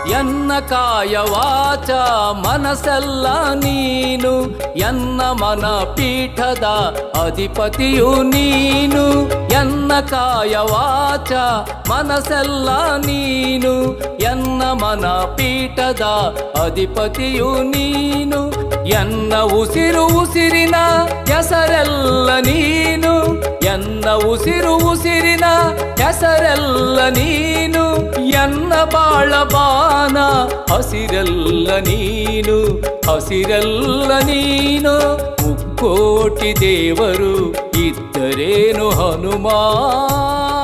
ಎನ್ನ ಕಾಯ ವಾಚ ಮನಸ್ಸೆಲ್ಲ ನೀನು ಎನ್ನ ಮನ ಪೀಠದ ಅಧಿಪತಿಯು ನೀನು ಎನ್ನ ಕಾಯ ವಾಚ ಮನಸ್ಸೆಲ್ಲ ನೀನು ಎನ್ನ ಮನ ಪೀಠದ ಅಧಿಪತಿಯು ನೀನು ಎನ್ನ ಉಸಿರು ಉಸಿರಿನ ಹೆಸರೆಲ್ಲ ನೀನು ಎನ್ನ ಉಸಿರು ಉಸಿರಿನ ಹೆಸರೆಲ್ಲ ನೀನು ಎನ್ನ ಬಾಳ ಬಾನ ಹಸಿರೆಲ್ಲ ನೀನು ಹಸಿರೆಲ್ಲ ನೀನು ಮುಕ್ಕೋಟಿ ದೇವರು ಇದ್ದರೇನು ಹನುಮಾ